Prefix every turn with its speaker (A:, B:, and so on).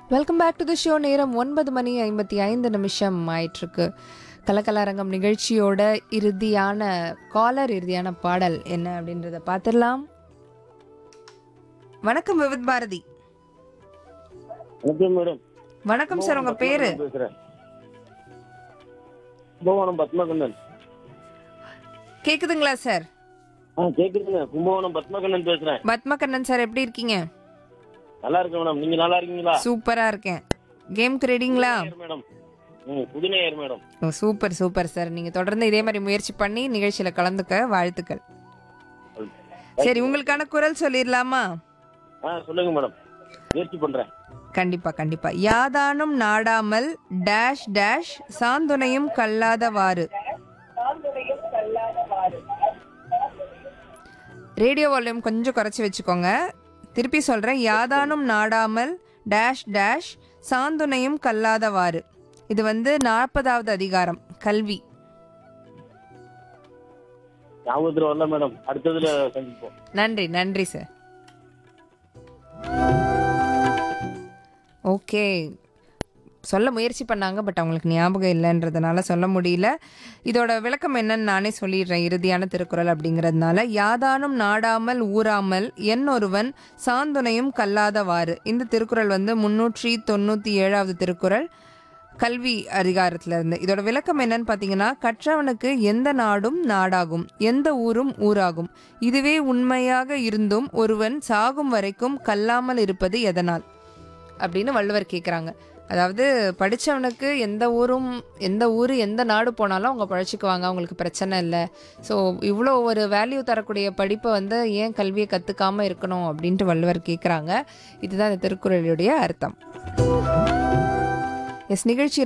A: welcome back to the show நேரம் ஒன்பது மணி ஐம்பத்தி ஐந்து நிமிஷம் ஆயிட்டிருக்கு கலக்கலாரங்கம் நிகழ்ச்சியோட இறுதியான காலர் இறுதியான பாடல் என்ன அப்படின்றத பார்த்துடலாம் வணக்கம் விவித் பாரதி
B: வணக்கம் மேடம்
A: வணக்கம் சார் உங்க பேரு
B: பேசுறேன் கும்பகோணம் பத்மகண்ணன்
A: கேக்குதுங்களா சார்
B: ஆ கேக்குதுங்க கும்பகோணம் பத்மகண்ணன் பேசுறேன்
A: பத்மகண்ணன் சார் எப்படி இருக்கீங்க
B: நல்லா இருக்கேன் மேடம் நீங்க நல்லா இருக்கீங்களா
A: சூப்பரா இருக்கேன் கேம்க்கு ரெடிங்களா
B: நேயர் மேடம் ம் புதுநேயர் மேடம்
A: ஓ சூப்பர் சூப்பர் சார் நீங்க தொடர்ந்து இதே மாதிரி முயற்சி பண்ணி நிகழ்ச்சியில கலந்துக்க வாழ்த்துக்கள் சரி உங்களுக்கான குரல் சொல்லிடலாமா
B: ஆ சொல்லுங்க மேடம் முயற்சி பண்றேன்
A: கண்டிப்பா கண்டிப்பா யாதானும் நாடாமல் டேஷ் டேஷ் சாந்துணையும் கல்லாதவாறு ரேடியோ வால்யூம் கொஞ்சம் குறைச்சி வச்சுக்கோங்க திருப்பி சொல்றேன் யாதானும் நாடாமல் டேஷ் டேஷ் சாந்துணையும் கல்லாதவாறு இது வந்து நாற்பதாவது அதிகாரம் கல்வி
B: ஞாபகத்துல வரல மேடம் அடுத்ததுல சந்திப்போம்
A: நன்றி நன்றி சார் ஓகே சொல்ல முயற்சி பண்ணாங்க பட் அவங்களுக்கு ஞாபகம் இல்லைன்றதுனால சொல்ல முடியல இதோட விளக்கம் என்னன்னு நானே சொல்லிடுறேன் இறுதியான திருக்குறள் அப்படிங்கிறதுனால யாதானும் நாடாமல் ஊறாமல் என் ஒருவன் சாந்துணையும் கல்லாதவாறு இந்த திருக்குறள் வந்து முன்னூற்றி தொண்ணூற்றி ஏழாவது திருக்குறள் கல்வி அதிகாரத்துல இருந்து இதோட விளக்கம் என்னன்னு பார்த்தீங்கன்னா கற்றவனுக்கு எந்த நாடும் நாடாகும் எந்த ஊரும் ஊராகும் இதுவே உண்மையாக இருந்தும் ஒருவன் சாகும் வரைக்கும் கல்லாமல் இருப்பது எதனால் அப்படின்னு வள்ளுவர் கேட்குறாங்க அதாவது படித்தவனுக்கு எந்த ஊரும் எந்த ஊர் எந்த நாடு போனாலும் அவங்க பழச்சிக்குவாங்க அவங்களுக்கு பிரச்சனை இல்லை ஸோ இவ்வளோ ஒரு வேல்யூ தரக்கூடிய படிப்பை வந்து ஏன் கல்வியை கற்றுக்காமல் இருக்கணும் அப்படின்ட்டு வள்ளுவர் கேட்குறாங்க இதுதான் இந்த திருக்குறளுடைய அர்த்தம் எஸ் நிகழ்ச்சி